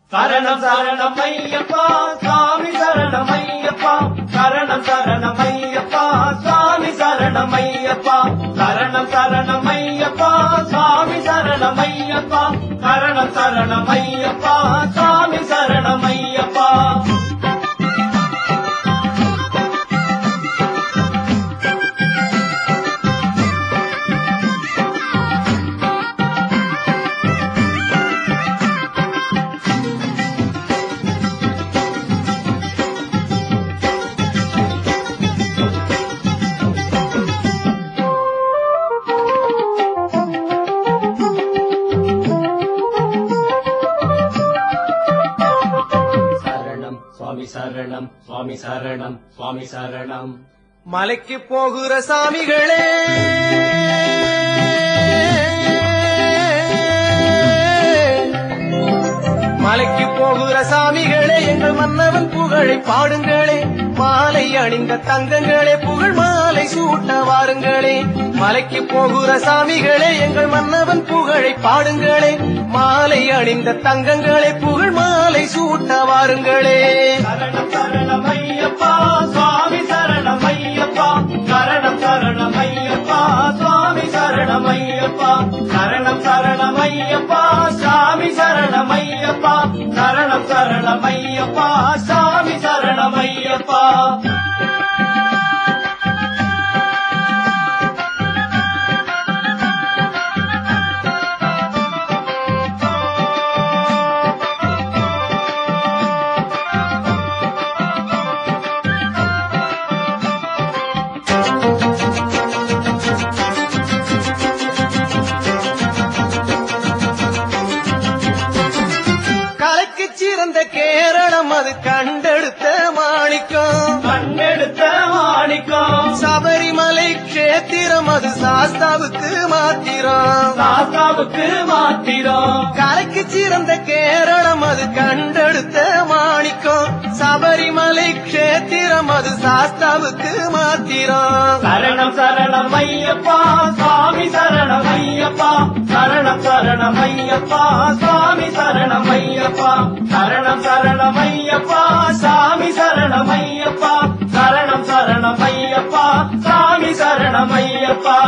சரணம் சரணம் ஐயப்பா சாமி சரணம் ஐயப்பா சரணம் சரணம் ஐயப்பா சாமி சரணம் ஐயப்பா சரணம் சரணம் ஐயப்பா சாமி சரணம் ஐயப்பா சரணம் சரணம் ஐயப்பா சாமி சரணம் ஐயப்பா சரணம் சுவாமி சரணம் சுவாமி சரணம் சுவாமி சரணம் மலைக்கு போகிற சாமிகளே மலைக்கு போகிற சாமிகளே எங்கள் மன்னவன் புகழை பாடுங்களே மாலை அணிந்த தங்கங்களே புகழ் மாலை சூட்ட வாருங்களே மலைக்கு போகிற சாமிகளே எங்கள் மன்னவன் புகழை பாடுங்களே மாலை அணிந்த தங்கங்களே புகழ் மாலை சூட்ட வாருங்களே சரணம் சரணம் ஐயப்பா சுவாமி சரணம் ஐயப்பா சரணம் சரணம் ஐயப்பா சுவாமி சரணம் ஐயப்பா சரணம் சரணம் ஐயப்பா சாமி சரணம் ஐயப்பா சரணம் சரணம் ஐயப்பா சாமி சரணம் ஐயப்பா கலைக்கு சிறந்த கேரளம் அது கண்டெடுத்த மாணிக்கம் கண்ணெடுத்த மாணிக்கம் சபரிமலை கஷேத்திரம் அது சாஸ்தாவுக்கு மாத்திரம் சாஸ்தாவுக்கு மாத்திரம் கலைக்கு சிறந்த கேரளம் அது கண்டெடுத்த மாணிக்கம் சபரிமலை கஷேத்திரம் அது சாஸ்தாவுக்கு மாத்திரம் சரணம் சரணம் ஐயப்பா சுவாமி சரணம் ஐயப்பா சரணம் சரணம் ஐயப்பா சுவாமி சரணம் ஐயப்பா சரணம் சரணம் ஐயப்பா சாமி சரணம் ஐயப்பா சரணம் சரணம் ஐயப்பா சாமி சரணம் ஐயப்பா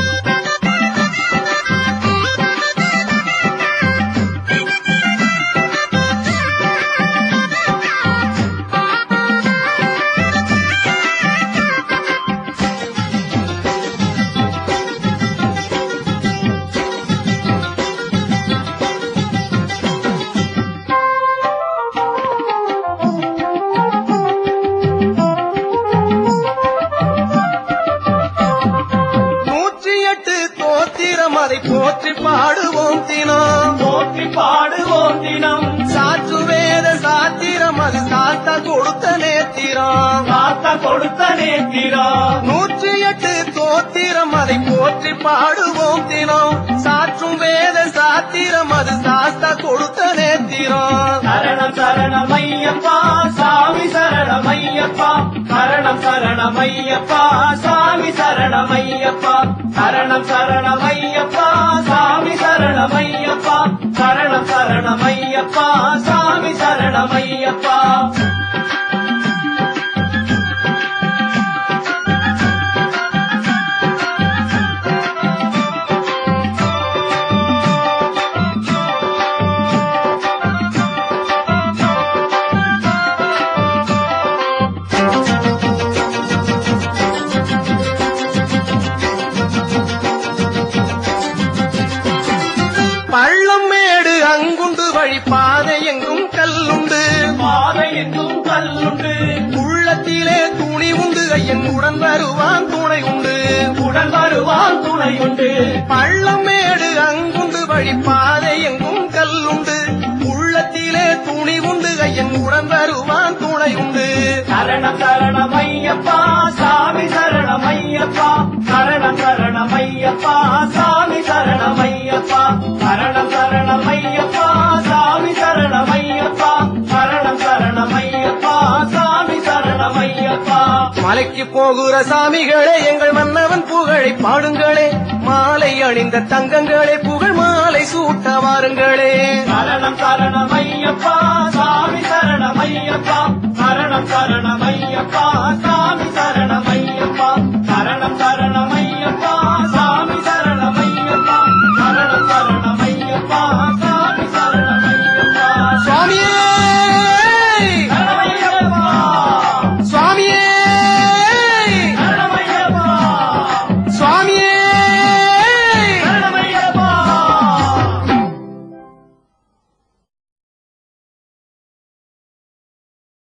நூற்றி எட்டு தோத்திரம் அதை போற்றி பாடுவோம் தினம் போற்றி பாடுவோம் தினம் சாற்று வேத சாத்திரம் அது சாத்தா கொடுத்த நேத்திரம் காத்த கொடுத்த நேத்திரம் நூற்றி எட்டு தோத்திரம் அதை போற்றி பாடுவோம் தினம் சாற்றும் வேத சாத்திரம் அது சாஸ்தா கொடுத்த நேத்திரம் சரணம் சரணம் ஐயப்பா சாமி சரணம் ஐயப்பா சரணம் சரணம் ஐயப்பா சாமி சரணம் ஐயப்பா சரணம் சரணம் ஐயப்பா சாமி சரணம் ஐயப்பா சரணம் சரணம் ஐயப்பா சாமி சரணம் ஐயப்பா பள்ளம் மேடு அங்குண்டு வழி பாதை எங்கும் கல்லுண்டு பாதை எங்கும் கல்லுண்டு உள்ளத்திலே துணி உண்டு ஐயன் உடன் வருவான் துணை உண்டு உடன் வருவான் துணை உண்டு பள்ளம் மேடு அங்குண்டு வழி பாதை எங்கும் கல்லுண்டு உள்ளத்திலே துணி உண்டு ஐயன் உடன் வருவான் துணை உண்டு சரணம் சரணம் ஐயப்பா சாமி சரணம் ஐயப்பா சரணம் சரணம் ஐயப்பா சாமி சரணம் ஐயப்பா சரணம் சரணம் ஐயப்பா சாமி சரணம் ஐயப்பா சரணம் சரணம் ஐயப்பா சாமி சரணம் ஐயப்பா மலைக்கு போகிற சாமிகளே எங்கள் மன்னவன் புகழை பாடுங்களே மாலை அணிந்த தங்கங்களே புகழ் மாலை சூட்ட வாருங்களே சரணம் சரணம் ஐயப்பா சரணம் சரணம்